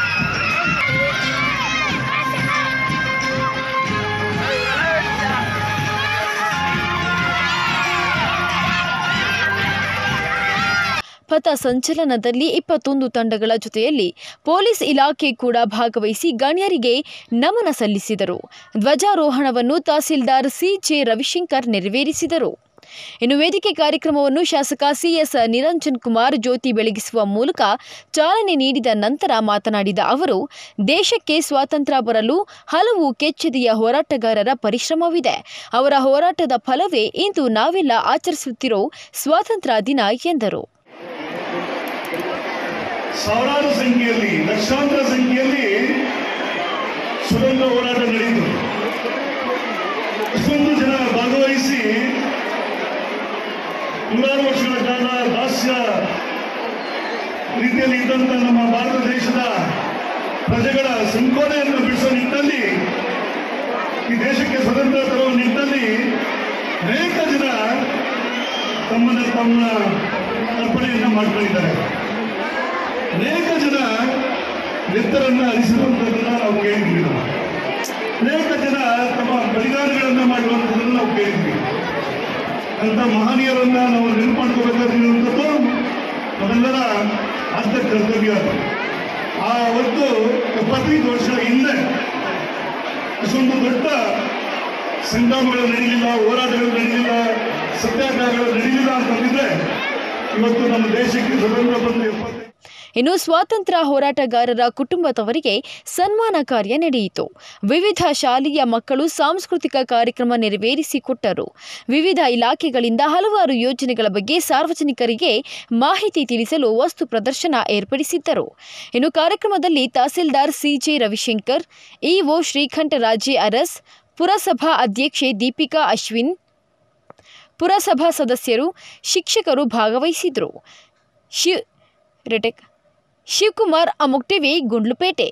ಪಥ ಸಂಚಲನದಲ್ಲಿ ಇಪ್ಪತ್ತೊಂದು ತಂಡಗಳ ಜೊತೆಯಲ್ಲಿ ಪೊಲೀಸ್ ಇಲಾಖೆ ಕೂಡ ಭಾಗವಹಿಸಿ ಗಣ್ಯರಿಗೆ ನಮನ ಸಲ್ಲಿಸಿದರು ಧ್ವಜಾರೋಹಣವನ್ನು ತಹಸೀಲ್ದಾರ್ ಸಿಜೆ ರವಿಶಂಕರ್ ನೆರವೇರಿಸಿದರು ಇನ್ನು ವೇದಿಕೆ ಕಾರ್ಯಕ್ರಮವನ್ನು ಶಾಸಕ ಸಿಎಸ್ ನಿರಂಜನ್ ಕುಮಾರ್ ಜ್ಯೋತಿ ಬೆಳಗಿಸುವ ಮೂಲಕ ಚಾಲನೆ ನೀಡಿದ ನಂತರ ಮಾತನಾಡಿದ ಅವರು ದೇಶಕ್ಕೆ ಸ್ವಾತಂತ್ರ್ಯ ಬರಲು ಹಲವು ಕೆಚ್ಚೆದೆಯ ಹೋರಾಟಗಾರರ ಪರಿಶ್ರಮವಿದೆ ಅವರ ಹೋರಾಟದ ಫಲವೇ ಇಂದು ನಾವೆಲ್ಲ ಆಚರಿಸುತ್ತಿರೋ ಸ್ವಾತಂತ್ರ್ಯ ದಿನ ಎಂದರು ಸಾವಿರಾರು ಸಂಖ್ಯೆಯಲ್ಲಿ ಲಕ್ಷಾಂತರ ಸಂಖ್ಯೆಯಲ್ಲಿ ಸ್ವತಂತ್ರ ಹೋರಾಟ ನಡೆಯಿತು ಅಷ್ಟೊಂದು ಜನ ಭಾಗವಹಿಸಿ ನೂರಾರು ವರ್ಷಗಳ ಕಾಲ ದಾಸ್ಯ ರೀತಿಯಲ್ಲಿ ಇದ್ದಂಥ ನಮ್ಮ ಭಾರತ ದೇಶದ ಪ್ರಜೆಗಳ ಸಂಕೋಲೆಯನ್ನು ಬಿಡಿಸೋ ನಿಟ್ಟಿನಲ್ಲಿ ಈ ದೇಶಕ್ಕೆ ಸ್ವತಂತ್ರ ತರುವ ನಿಟ್ಟಿನಲ್ಲಿ ಅನೇಕ ಜನ ತಮ್ಮನ್ನ ತಮ್ಮ ಅರ್ಪಣೆಯನ್ನ ಮಾಡ್ಕೊಂಡಿದ್ದಾರೆ ಅನೇಕ ಜನ ನೆತ್ತರನ್ನ ಹರಿಸಿರುವಂಥದ್ದನ್ನ ನಾವು ಕೇಳಿದ್ವಿ ನಾವು. ಅನೇಕ ಜನ ತಮ್ಮ ಬಲಿದಾನಗಳನ್ನ ಮಾಡುವಂಥದ್ದನ್ನು ನಾವು ಕೇಳಿದ್ವಿ ಅಂತ ಮಹನೀಯರನ್ನ ನಾವು ನೆನಪು ಮಾಡ್ಕೋಬೇಕಾಗಿರುವಂಥದ್ದು ನಮ್ಮೆಲ್ಲರ ಆದ್ಯ ಕರ್ತವ್ಯ ಅದು. ಆ ಹೊತ್ತು ಎಪ್ಪತ್ತೈದು ವರ್ಷ ಹಿಂದೆ ಅಷ್ಟೊಂದು ದೊಡ್ಡ ಸಂಗ್ರಾಮಗಳು ನಡೆಯಲಿಲ್ಲ ಹೋರಾಟಗಳು ನಡೆಯಲಿಲ್ಲ ಸತ್ಯಾಗ್ರಹಗಳು ನಡೆಯಲಿಲ್ಲ ಅಂತಂದಿದ್ರೆ ಇವತ್ತು ನಮ್ಮ ದೇಶಕ್ಕೆ ಸ್ವತಂತ್ರ ಬಂದು ಎಪ್ಪತ್ತೈದು ಇನ್ನು ಸ್ವಾತಂತ್ರ್ಯ ಹೋರಾಟಗಾರರ ಕುಟುಂಬದವರಿಗೆ ಸನ್ಮಾನ ಕಾರ್ಯ ನಡೆಯಿತು ವಿವಿಧ ಶಾಲೆಯ ಮಕ್ಕಳು ಸಾಂಸ್ಕೃತಿಕ ಕಾರ್ಯಕ್ರಮ ನೆರವೇರಿಸಿಕೊಟ್ಟರು ವಿವಿಧ ಇಲಾಖೆಗಳಿಂದ ಹಲವಾರು ಯೋಜನೆಗಳ ಬಗ್ಗೆ ಸಾರ್ವಜನಿಕರಿಗೆ ಮಾಹಿತಿ ತಿಳಿಸಲು ವಸ್ತು ಪ್ರದರ್ಶನ ಏರ್ಪಡಿಸಿದ್ದರು ಇನ್ನು ಕಾರ್ಯಕ್ರಮದಲ್ಲಿ ತಹಸೀಲ್ದಾರ್ ಸಿಜೆ ರವಿಶಂಕರ್ ಇಒ ಶ್ರೀಕಂಠರಾಜೆ ಅರಸ್ ಪುರಸಭಾ ಅಧ್ಯಕ್ಷೆ ದೀಪಿಕಾ ಅಶ್ವಿನ್ ಪುರಸಭಾ ಸದಸ್ಯರು ಶಿಕ್ಷಕರು ಭಾಗವಹಿಸಿದ್ರು ಶಿವ್ ರೆಟೆಕ್ ಶಿವಕುಮಾರ್ ಅಮುಕ್ ಟಿವಿ ಗುಂಡ್ಲುಪೇಟೆ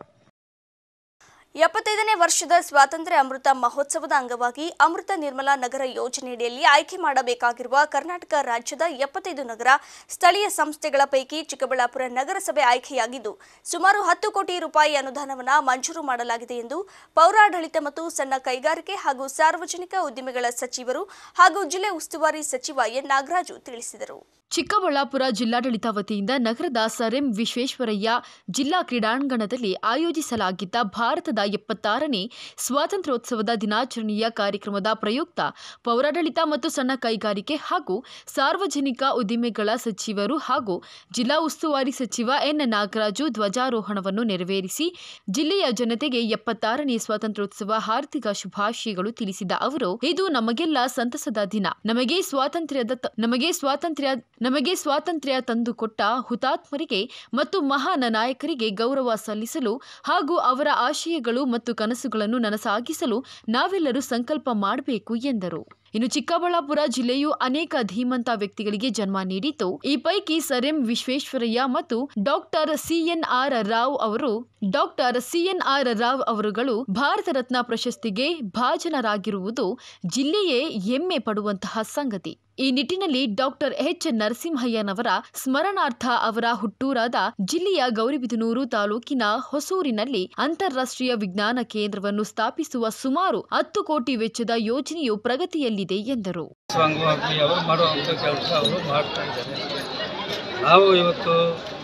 ಎಪ್ಪತ್ತೈದನೇ ವರ್ಷದ ಸ್ವಾತಂತ್ರ್ಯ ಅಮೃತ ಮಹೋತ್ಸವದ ಅಂಗವಾಗಿ ಅಮೃತ ನಿರ್ಮಲಾ ನಗರ ಯೋಜನೆಯಡಿಯಲ್ಲಿ ಆಯ್ಕೆ ಮಾಡಬೇಕಾಗಿರುವ ಕರ್ನಾಟಕ ರಾಜ್ಯದ ಎಪ್ಪತ್ತೈದು ನಗರ ಸ್ಥಳೀಯ ಸಂಸ್ಥೆಗಳ ಪೈಕಿ ಚಿಕ್ಕಬಳ್ಳಾಪುರ ನಗರಸಭೆ ಆಯ್ಕೆಯಾಗಿದ್ದು ಸುಮಾರು ಹತ್ತು ಕೋಟಿ ರೂಪಾಯಿ ಅನುದಾನವನ್ನು ಮಂಜೂರು ಮಾಡಲಾಗಿದೆ ಎಂದು ಪೌರಾಡಳಿತ ಮತ್ತು ಸಣ್ಣ ಕೈಗಾರಿಕೆ ಹಾಗೂ ಸಾರ್ವಜನಿಕ ಉದ್ದಿಮೆಗಳ ಸಚಿವರು ಹಾಗೂ ಜಿಲ್ಲೆ ಉಸ್ತುವಾರಿ ಸಚಿವ ಎನ್ ನಾಗರಾಜು ತಿಳಿಸಿದರು ಚಿಕ್ಕಬಳ್ಳಾಪುರ ಜಿಲ್ಲಾಡಳಿತ ವತಿಯಿಂದ ನಗರದ ಸರ್ ಎಂ ವಿಶ್ವೇಶ್ವರಯ್ಯ ಜಿಲ್ಲಾ ಕ್ರೀಡಾಂಗಣದಲ್ಲಿ ಆಯೋಜಿಸಲಾಗಿದ್ದ ಭಾರತದ ಎಪ್ಪತ್ತಾರನೇ ಸ್ವಾತಂತ್ರ್ಯೋತ್ಸವದ ದಿನಾಚರಣೆಯ ಕಾರ್ಯಕ್ರಮದ ಪ್ರಯುಕ್ತ ಪೌರಾಡಳಿತ ಮತ್ತು ಸಣ್ಣ ಕೈಗಾರಿಕೆ ಹಾಗೂ ಸಾರ್ವಜನಿಕ ಉದ್ದಿಮೆಗಳ ಸಚಿವರು ಹಾಗೂ ಜಿಲ್ಲಾ ಉಸ್ತುವಾರಿ ಸಚಿವ ಎನ್ ನಾಗರಾಜು ಧ್ವಜಾರೋಹಣವನ್ನು ನೆರವೇರಿಸಿ ಜಿಲ್ಲೆಯ ಜನತೆಗೆ ಎಪ್ಪತ್ತಾರನೇ ಸ್ವಾತಂತ್ರ್ಯೋತ್ಸವ ಹಾರ್ದಿಕ ಶುಭಾಶಯಗಳು ತಿಳಿಸಿದ ಅವರು ಇದು ನಮಗೆಲ್ಲ ಸಂತಸದ ದಿನ ನಮಗೆ ಸ್ವಾತಂತ್ರ್ಯದ ತ- ನಮಗೆ ಸ್ವಾತಂತ್ರ್ಯ ನಮಗೆ ಸ್ವಾತಂತ್ರ್ಯ ತಂದುಕೊಟ್ಟ ಹುತಾತ್ಮರಿಗೆ ಮತ್ತು ಮಹಾನ್ ನಾಯಕರಿಗೆ ಗೌರವ ಸಲ್ಲಿಸಲು ಹಾಗೂ ಅವರ ಆಶಯಗಳು ಮತ್ತು ಕನಸುಗಳನ್ನು ನನಸಾಗಿಸಲು ನಾವೆಲ್ಲರೂ ಸಂಕಲ್ಪ ಮಾಡಬೇಕು ಎಂದರು ಇನ್ನು ಚಿಕ್ಕಬಳ್ಳಾಪುರ ಜಿಲ್ಲೆಯು ಅನೇಕ ಧೀಮಂತ ವ್ಯಕ್ತಿಗಳಿಗೆ ಜನ್ಮ ನೀಡಿತ್ತು ಈ ಪೈಕಿ ಸರ್ ಎಂ ವಿಶ್ವೇಶ್ವರಯ್ಯ ಮತ್ತು ಡಾಕ್ಟರ್ ಸಿಎನ್ಆರ್ ರಾವ್ ಅವರು ಡಾಕ್ಟರ್ ಸಿಎನ್ಆರ್ ರಾವ್ ಅವರುಗಳು ಭಾರತ ರತ್ನ ಪ್ರಶಸ್ತಿಗೆ ಭಾಜನರಾಗಿರುವುದು ಜಿಲ್ಲೆಯೇ ಹೆಮ್ಮೆ ಪಡುವಂತಹ ಸಂಗತಿ ಈ ನಿಟ್ಟಿನಲ್ಲಿ ಡಾಕ್ಟರ್ ಎಚ್ ನರಸಿಂಹಯ್ಯನವರ ಸ್ಮರಣಾರ್ಥ ಅವರ ಹುಟ್ಟೂರಾದ ಜಿಲ್ಲೆಯ ಗೌರಿಬಿದನೂರು ತಾಲೂಕಿನ ಹೊಸೂರಿನಲ್ಲಿ ಅಂತಾರಾಷ್ಟ್ರೀಯ ವಿಜ್ಞಾನ ಕೇಂದ್ರವನ್ನು ಸ್ಥಾಪಿಸುವ ಸುಮಾರು ಹತ್ತು ಕೋಟಿ ವೆಚ್ಚದ ಯೋಜನೆಯು ಪ್ರಗತಿಯಲ್ಲಿದೆ ಎಂದರು ಅಂಗವಾಗಿ ಅವರು ಮಾಡುವಂಥ ಕೆಲಸ ಅವರು ಮಾಡ್ತಾ ಇದ್ದಾರೆ ನಾವು ಇವತ್ತು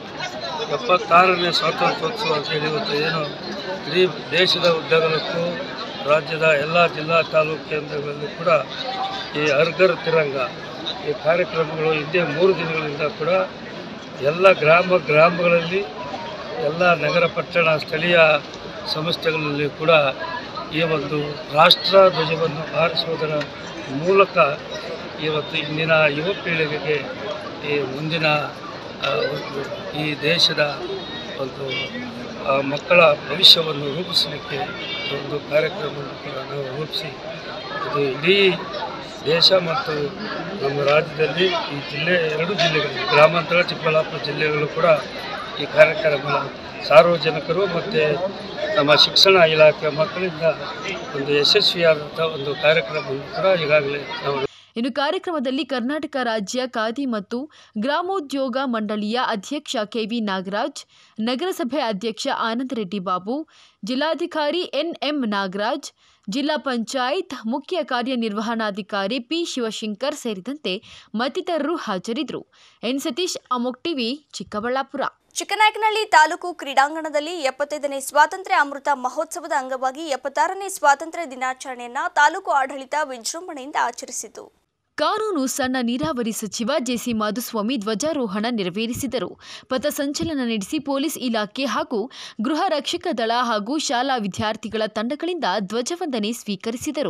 ಎಪ್ಪತ್ತಾರನೇ ಸ್ವಾತಂತ್ರ್ಯೋತ್ಸವ ಅಂತೇಳಿ ಇವತ್ತು ಏನು ಇಡೀ ದೇಶದ ಉದ್ದಗಲಕ್ಕೂ ರಾಜ್ಯದ ಎಲ್ಲ ಜಿಲ್ಲಾ ತಾಲೂಕು ಕೇಂದ್ರಗಳಲ್ಲಿ ಕೂಡ ಈ ಅರ್ಗರ್ ತಿರಂಗ ಈ ಕಾರ್ಯಕ್ರಮಗಳು ಹಿಂದೆ ಮೂರು ದಿನಗಳಿಂದ ಕೂಡ ಎಲ್ಲ ಗ್ರಾಮ ಗ್ರಾಮಗಳಲ್ಲಿ ಎಲ್ಲ ನಗರ ಪಟ್ಟಣ ಸ್ಥಳೀಯ ಸಂಸ್ಥೆಗಳಲ್ಲಿ ಕೂಡ ಈ ಒಂದು ರಾಷ್ಟ್ರ ಧ್ವಜವನ್ನು ಹಾರಿಸುವುದರ ಮೂಲಕ ಇವತ್ತು ಇಂದಿನ ಯುವ ಪೀಳಿಗೆಗೆ ಈ ಮುಂದಿನ ಆ, ಒಂದು ಈ ದೇಶದ ಒಂದು ಆ, ಮಕ್ಕಳ ಭವಿಷ್ಯವನ್ನು ರೂಪಿಸಲಿಕ್ಕೆ ಒಂದು ಕಾರ್ಯಕ್ರಮವನ್ನು ಕೂಡ ನಾವು ರೂಪಿಸಿ ಇದು ಇಡೀ ದೇಶ ಮತ್ತು ನಮ್ಮ ರಾಜ್ಯದಲ್ಲಿ ಈ ಜಿಲ್ಲೆ ಎರಡು ಜಿಲ್ಲೆಗಳು ಗ್ರಾಮಾಂತರ ಚಿಕ್ಕಬಳ್ಳಾಪುರ ಜಿಲ್ಲೆಗಳು ಕೂಡ ಈ ಕಾರ್ಯಕ್ರಮ ಸಾರ್ವಜನಿಕರು ಮತ್ತು ನಮ್ಮ ಶಿಕ್ಷಣ ಇಲಾಖೆ ಮಕ್ಕಳಿಂದ ಒಂದು ಯಶಸ್ವಿಯಾದಂಥ ಒಂದು ಕಾರ್ಯಕ್ರಮವನ್ನು ಕೂಡ ಈಗಾಗಲೇ ನಾವು ಇನ್ನು ಕಾರ್ಯಕ್ರಮದಲ್ಲಿ ಕರ್ನಾಟಕ ರಾಜ್ಯ ಖಾದಿ ಮತ್ತು ಗ್ರಾಮೋದ್ಯೋಗ ಮಂಡಳಿಯ ಅಧ್ಯಕ್ಷ ಕೆವಿ ನಾಗರಾಜ್ ನಗರಸಭೆ ಅಧ್ಯಕ್ಷ ಆನಂದ ರೆಡ್ಡಿ ಬಾಬು ಜಿಲ್ಲಾಧಿಕಾರಿ ಎನ್ಎಂ ನಾಗರಾಜ್ ಜಿಲ್ಲಾ ಪಂಚಾಯತ್ ಮುಖ್ಯ ಕಾರ್ಯನಿರ್ವಹಣಾಧಿಕಾರಿ ಪಿ ಶಿವಶಂಕರ್ ಸೇರಿದಂತೆ ಮತ್ತಿತರರು ಹಾಜರಿದ್ದರು ಎನ್ ಸತೀಶ್ ಅಮೋಕ್ ಟಿವಿ ಚಿಕ್ಕಬಳ್ಳಾಪುರ ಚಿಕ್ಕನಾಯಕನಹಳ್ಳಿ ತಾಲೂಕು ಕ್ರೀಡಾಂಗಣದಲ್ಲಿ ಎಪ್ಪತ್ತೈದನೇ ಸ್ವಾತಂತ್ರ್ಯ ಅಮೃತ ಮಹೋತ್ಸವದ ಅಂಗವಾಗಿ ಎಪ್ಪತ್ತಾರನೇ ಸ್ವಾತಂತ್ರ್ಯ ದಿನಾಚರಣೆಯನ್ನ ತಾಲೂಕು ಆಡಳಿತ ವಿಜೃಂಭಣೆಯಿಂದ ಆಚರಿಸಿತು ಕಾನೂನು ಸಣ್ಣ ನೀರಾವರಿ ಸಚಿವ ಜೆಸಿ ಮಾಧುಸ್ವಾಮಿ ಧ್ವಜಾರೋಹಣ ನೆರವೇರಿಸಿದರು ಪಥಸಂಚಲನ ನಡೆಸಿ ಪೊಲೀಸ್ ಇಲಾಖೆ ಹಾಗೂ ಗೃಹ ರಕ್ಷಕ ದಳ ಹಾಗೂ ಶಾಲಾ ವಿದ್ಯಾರ್ಥಿಗಳ ತಂಡಗಳಿಂದ ಧ್ವಜವಂದನೆ ಸ್ವೀಕರಿಸಿದರು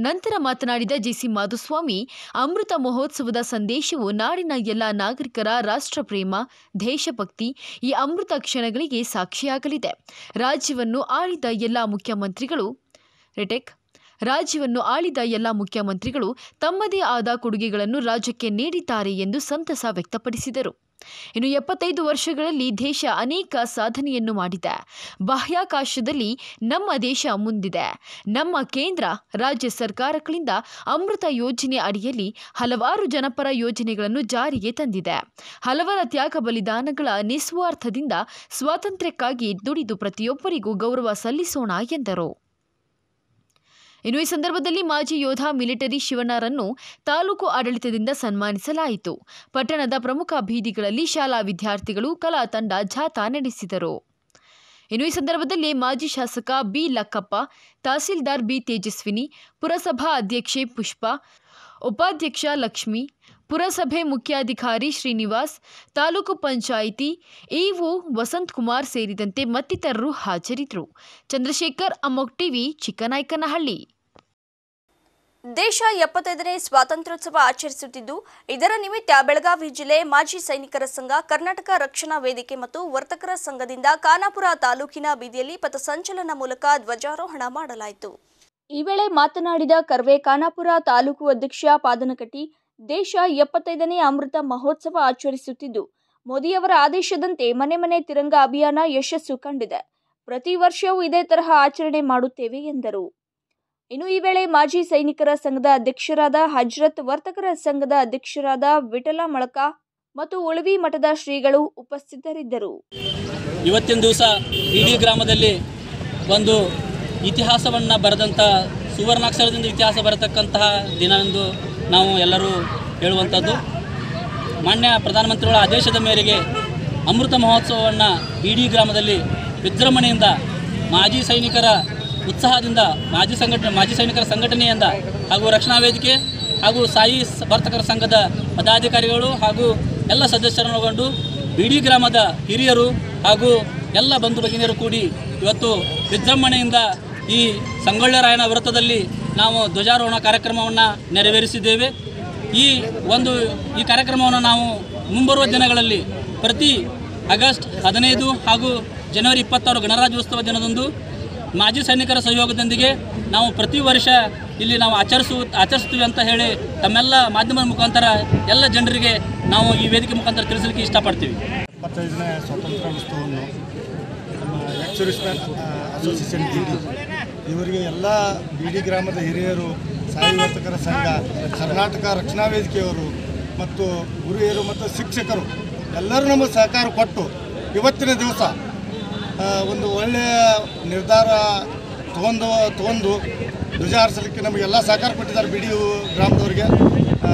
ನಂತರ ಮಾತನಾಡಿದ ಜೆಸಿ ಮಾಧುಸ್ವಾಮಿ ಅಮೃತ ಮಹೋತ್ಸವದ ಸಂದೇಶವು ನಾಡಿನ ಎಲ್ಲ ನಾಗರಿಕರ ರಾಷ್ಟ್ರಪ್ರೇಮ ದೇಶಭಕ್ತಿ ಈ ಅಮೃತ ಕ್ಷಣಗಳಿಗೆ ಸಾಕ್ಷಿಯಾಗಲಿದೆ ರಾಜ್ಯವನ್ನು ಆಳಿದ ಎಲ್ಲ ಮುಖ್ಯಮಂತ್ರಿಗಳು ರಿಟೆಕ್ ರಾಜ್ಯವನ್ನು ಆಳಿದ ಎಲ್ಲ ಮುಖ್ಯಮಂತ್ರಿಗಳು ತಮ್ಮದೇ ಆದ ಕೊಡುಗೆಗಳನ್ನು ರಾಜ್ಯಕ್ಕೆ ನೀಡಿದ್ದಾರೆ ಎಂದು ಸಂತಸ ವ್ಯಕ್ತಪಡಿಸಿದರು ಇನ್ನು ಎಪ್ಪತ್ತೈದು ವರ್ಷಗಳಲ್ಲಿ ದೇಶ ಅನೇಕ ಸಾಧನೆಯನ್ನು ಮಾಡಿದೆ ಬಾಹ್ಯಾಕಾಶದಲ್ಲಿ ನಮ್ಮ ದೇಶ ಮುಂದಿದೆ ನಮ್ಮ ಕೇಂದ್ರ ರಾಜ್ಯ ಸರ್ಕಾರಗಳಿಂದ ಅಮೃತ ಯೋಜನೆ ಅಡಿಯಲ್ಲಿ ಹಲವಾರು ಜನಪರ ಯೋಜನೆಗಳನ್ನು ಜಾರಿಗೆ ತಂದಿದೆ ಹಲವರ ತ್ಯಾಗ ಬಲಿದಾನಗಳ ನಿಸ್ವಾರ್ಥದಿಂದ ಸ್ವಾತಂತ್ರ್ಯಕ್ಕಾಗಿ ದುಡಿದು ಪ್ರತಿಯೊಬ್ಬರಿಗೂ ಗೌರವ ಸಲ್ಲಿಸೋಣ ಎಂದರು ಇನ್ನು ಈ ಸಂದರ್ಭದಲ್ಲಿ ಮಾಜಿ ಯೋಧ ಮಿಲಿಟರಿ ಶಿವಣ್ಣರನ್ನು ತಾಲೂಕು ಆಡಳಿತದಿಂದ ಸನ್ಮಾನಿಸಲಾಯಿತು ಪಟ್ಟಣದ ಪ್ರಮುಖ ಬೀದಿಗಳಲ್ಲಿ ಶಾಲಾ ವಿದ್ಯಾರ್ಥಿಗಳು ಕಲಾ ತಂಡ ಜಾಥಾ ನಡೆಸಿದರು ಇನ್ನು ಈ ಸಂದರ್ಭದಲ್ಲಿ ಮಾಜಿ ಶಾಸಕ ಬಿ ಲಕ್ಕಪ್ಪ ತಹಸೀಲ್ದಾರ್ ಬಿ ತೇಜಸ್ವಿನಿ ಪುರಸಭಾ ಅಧ್ಯಕ್ಷೆ ಪುಷ್ಪ ಉಪಾಧ್ಯಕ್ಷ ಲಕ್ಷ್ಮಿ ಪುರಸಭೆ ಮುಖ್ಯಾಧಿಕಾರಿ ಶ್ರೀನಿವಾಸ್ ತಾಲೂಕು ಪಂಚಾಯಿತಿ ಇಒ ವಸಂತ್ ಕುಮಾರ್ ಸೇರಿದಂತೆ ಮತ್ತಿತರರು ಹಾಜರಿದ್ದರು ಚಂದ್ರಶೇಖರ್ ಅಮೋಕ್ ಟಿವಿ ಚಿಕ್ಕನಾಯ್ಕನಹಳ್ಳಿ ದೇಶ ಎಪ್ಪತ್ತೈದನೇ ಸ್ವಾತಂತ್ರ್ಯೋತ್ಸವ ಆಚರಿಸುತ್ತಿದ್ದು ಇದರ ನಿಮಿತ್ತ ಬೆಳಗಾವಿ ಜಿಲ್ಲೆ ಮಾಜಿ ಸೈನಿಕರ ಸಂಘ ಕರ್ನಾಟಕ ರಕ್ಷಣಾ ವೇದಿಕೆ ಮತ್ತು ವರ್ತಕರ ಸಂಘದಿಂದ ಖಾನಾಪುರ ತಾಲೂಕಿನ ಬೀದಿಯಲ್ಲಿ ಪಥಸಂಚಲನ ಮೂಲಕ ಧ್ವಜಾರೋಹಣ ಮಾಡಲಾಯಿತು ಈ ವೇಳೆ ಮಾತನಾಡಿದ ಕರ್ವೆ ಖಾನಾಪುರ ತಾಲೂಕು ಅಧ್ಯಕ್ಷ ಪಾದನಕಟ್ಟಿ ದೇಶ ಎಪ್ಪತ್ತೈದನೇ ಅಮೃತ ಮಹೋತ್ಸವ ಆಚರಿಸುತ್ತಿದ್ದು ಮೋದಿಯವರ ಆದೇಶದಂತೆ ಮನೆ ಮನೆ ತಿರಂಗ ಅಭಿಯಾನ ಯಶಸ್ಸು ಕಂಡಿದೆ ಪ್ರತಿ ವರ್ಷವೂ ಇದೇ ತರಹ ಆಚರಣೆ ಮಾಡುತ್ತೇವೆ ಎಂದರು ಇನ್ನು ಈ ವೇಳೆ ಮಾಜಿ ಸೈನಿಕರ ಸಂಘದ ಅಧ್ಯಕ್ಷರಾದ ಹಜ್ರತ್ ವರ್ತಕರ ಸಂಘದ ಅಧ್ಯಕ್ಷರಾದ ವಿಠಲ ಮಳಕ ಮತ್ತು ಉಳವಿ ಮಠದ ಶ್ರೀಗಳು ಉಪಸ್ಥಿತರಿದ್ದರು ಇವತ್ತಿನ ದಿವಸ ಇಡೀ ಗ್ರಾಮದಲ್ಲಿ ಒಂದು ಇತಿಹಾಸವನ್ನು ಬರೆದಂಥ ಸುವರ್ಣಾಕ್ಷರದಿಂದ ಇತಿಹಾಸ ಬರತಕ್ಕಂತಹ ದಿನ ಎಂದು ನಾವು ಎಲ್ಲರೂ ಹೇಳುವಂಥದ್ದು ಮಾನ್ಯ ಪ್ರಧಾನಮಂತ್ರಿಗಳ ಆದೇಶದ ಮೇರೆಗೆ ಅಮೃತ ಮಹೋತ್ಸವವನ್ನು ಇಡೀ ಗ್ರಾಮದಲ್ಲಿ ವಿಜೃಂಭಣೆಯಿಂದ ಮಾಜಿ ಸೈನಿಕರ ಉತ್ಸಾಹದಿಂದ ಮಾಜಿ ಸಂಘಟನೆ ಮಾಜಿ ಸೈನಿಕರ ಸಂಘಟನೆಯಿಂದ ಹಾಗೂ ರಕ್ಷಣಾ ವೇದಿಕೆ ಹಾಗೂ ಸಾಯಿ ಸ- ವರ್ತಕರ ಸಂಘದ ಪದಾಧಿಕಾರಿಗಳು ಹಾಗೂ ಎಲ್ಲ ಸದಸ್ಯರನ್ನೊಳಗೊಂಡು ಇಡೀ ಗ್ರಾಮದ ಹಿರಿಯರು ಹಾಗೂ ಎಲ್ಲ ಬಂಧು ಭಗಿನಿಯರು ಕೂಡಿ ಇವತ್ತು ವಿಜೃಂಭಣೆಯಿಂದ ಈ ಸಂಗೊಳ್ಳ ವೃತ್ತದಲ್ಲಿ ನಾವು ಧ್ವಜಾರೋಹಣ ಕಾರ್ಯಕ್ರಮವನ್ನು ನೆರವೇರಿಸಿದ್ದೇವೆ ಈ ಒಂದು ಈ ಕಾರ್ಯಕ್ರಮವನ್ನು ನಾವು ಮುಂಬರುವ ದಿನಗಳಲ್ಲಿ ಪ್ರತಿ ಆಗಸ್ಟ್ ಹದಿನೈದು ಹಾಗೂ ಜನವರಿ ಇಪ್ಪತ್ತಾರು ಗಣರಾಜ್ಯೋತ್ಸವ ದಿನದಂದು ಮಾಜಿ ಸೈನಿಕರ ಸಹಯೋಗದೊಂದಿಗೆ ನಾವು ಪ್ರತಿ ವರ್ಷ ಇಲ್ಲಿ ನಾವು ಆಚರಿಸು ಆಚರಿಸ್ತೀವಿ ಅಂತ ಹೇಳಿ ತಮ್ಮೆಲ್ಲ ಮಾಧ್ಯಮದ ಮುಖಾಂತರ ಎಲ್ಲ ಜನರಿಗೆ ನಾವು ಈ ವೇದಿಕೆ ಮುಖಾಂತರ ತಿಳಿಸಲಿಕ್ಕೆ ಇಷ್ಟಪಡ್ತೀವಿ ಇಪ್ಪತ್ತೈದನೇ ಸ್ವಾತಂತ್ರ್ಯ ಉತ್ಸವವನ್ನು ನಮ್ಮ ex serviceman association B D ಇವರಿಗೆ ಎಲ್ಲ ಬಿ ಡಿ ಗ್ರಾಮದ ಹಿರಿಯರು ಸಾಯಿ ವರ್ತಕರ ಸಂಘ ಕರ್ನಾಟಕ ರಕ್ಷಣಾ ವೇದಿಕೆಯವರು ಮತ್ತು ಗುರುಹಿಯರು ಮತ್ತು ಶಿಕ್ಷಕರು ಎಲ್ಲರೂ ನಮಗೆ ಸಹಕಾರ ಕೊಟ್ಟು ಇವತ್ತಿನ ದಿವಸ ಆ, ಒಂದು ಒಳ್ಳೆಯ ನಿರ್ಧಾರ ತೊಗೊಂಡು ತೊಗೊಂಡು ಧ್ವಜ ಹಾರಿಸಲಿಕ್ಕೆ ನಮಗೆಲ್ಲ ಸಹಕಾರ ಕೊಟ್ಟಿದ್ದಾರೆ ಬಿ ಡಿ ಗ್ರಾಮದವರಿಗೆ ಆ,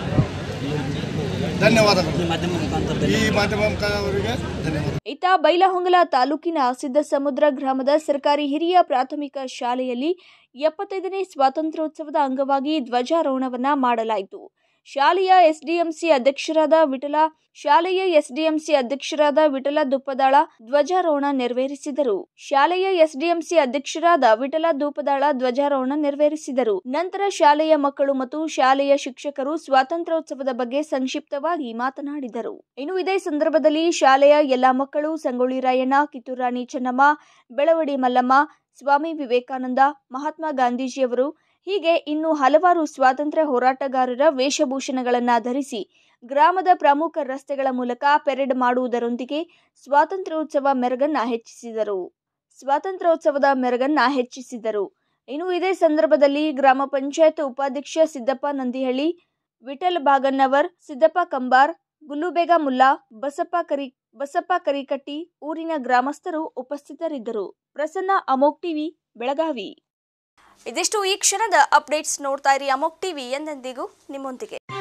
ಧನ್ಯವಾದಗಳು ಈ ಮಾಧ್ಯಮ ಮುಖಾಂತರವರಿಗೆ ಧನ್ಯವಾದ ಇತ್ತ ಬೈಲಹೊಂಗಲ ತಾಲೂಕಿನ ಸಿದ್ದಸಮುದ್ರ ಗ್ರಾಮದ ಸರ್ಕಾರಿ ಹಿರಿಯ ಪ್ರಾಥಮಿಕ ಶಾಲೆಯಲ್ಲಿ ಎಪ್ಪತ್ತೈದನೇ ಸ್ವಾತಂತ್ರ್ಯೋತ್ಸವದ ಅಂಗವಾಗಿ ಧ್ವಜಾರೋಹಣವನ್ನ ಮಾಡಲಾಯಿತು ಶಾಲೆಯ ಎಸ್ಡಿಎಂಸಿ ಅಧ್ಯಕ್ಷರಾದ ವಿಠಲ ಶಾಲೆಯ ಎಸ್ಡಿಎಂಸಿ ಅಧ್ಯಕ್ಷರಾದ ವಿಠಲ ದುಪ್ಪದಾಳ ಧ್ವಜಾರೋಹಣ ನೆರವೇರಿಸಿದರು ಶಾಲೆಯ ಎಸ್ಡಿಎಂಸಿ ಅಧ್ಯಕ್ಷರಾದ ವಿಠಲ ಧೂಪದಾಳ ಧ್ವಜಾರೋಹಣ ನೆರವೇರಿಸಿದರು ನಂತರ ಶಾಲೆಯ ಮಕ್ಕಳು ಮತ್ತು ಶಾಲೆಯ ಶಿಕ್ಷಕರು ಸ್ವಾತಂತ್ರ್ಯೋತ್ಸವದ ಬಗ್ಗೆ ಸಂಕ್ಷಿಪ್ತವಾಗಿ ಮಾತನಾಡಿದರು ಇನ್ನು ಇದೇ ಸಂದರ್ಭದಲ್ಲಿ ಶಾಲೆಯ ಎಲ್ಲಾ ಮಕ್ಕಳು ಸಂಗೊಳ್ಳಿ ರಾಯಣ್ಣ ಕಿತ್ತೂರಾಣಿ ಚೆನ್ನಮ್ಮ ಬೆಳವಡಿ ಮಲ್ಲಮ್ಮ ಸ್ವಾಮಿ ವಿವೇಕಾನಂದ ಮಹಾತ್ಮ ಗಾಂಧೀಜಿಯವರು ಹೀಗೆ ಇನ್ನು ಹಲವಾರು ಸ್ವಾತಂತ್ರ್ಯ ಹೋರಾಟಗಾರರ ವೇಷಭೂಷಣಗಳನ್ನ ಧರಿಸಿ ಗ್ರಾಮದ ಪ್ರಮುಖ ರಸ್ತೆಗಳ ಮೂಲಕ ಪೆರೇಡ್ ಮಾಡುವುದರೊಂದಿಗೆ ಸ್ವಾತಂತ್ರ್ಯೋತ್ಸವ ಮೆರಗನ್ನ ಹೆಚ್ಚಿಸಿದರು ಸ್ವಾತಂತ್ರ್ಯೋತ್ಸವದ ಮೆರಗನ್ನ ಹೆಚ್ಚಿಸಿದರು ಇನ್ನು ಇದೇ ಸಂದರ್ಭದಲ್ಲಿ ಗ್ರಾಮ ಪಂಚಾಯತ್ ಉಪಾಧ್ಯಕ್ಷ ಸಿದ್ದಪ್ಪ ನಂದಿಹಳ್ಳಿ ವಿಠಲ್ ಬಾಗನ್ನವರ್ ಸಿದ್ದಪ್ಪ ಕಂಬಾರ್ ಗುಲ್ಲುಬೇಗ ಮುಲ್ಲಾ ಬಸಪ್ಪ ಕರಿ ಬಸಪ್ಪ ಕರಿಕಟ್ಟಿ ಊರಿನ ಗ್ರಾಮಸ್ಥರು ಉಪಸ್ಥಿತರಿದ್ದರು ಪ್ರಸನ್ನ ಅಮೋಕ್ ಟಿವಿ ಬೆಳಗಾವಿ ಇದಿಷ್ಟು ಈ ಕ್ಷಣದ ಅಪ್ಡೇಟ್ಸ್ ನೋಡ್ತಾ ಇರಿ ಅಮೋಕ್ ಟಿವಿ ಎಂದೆಂದಿಗೂ ನಿಮ್ಮೊಂದಿಗೆ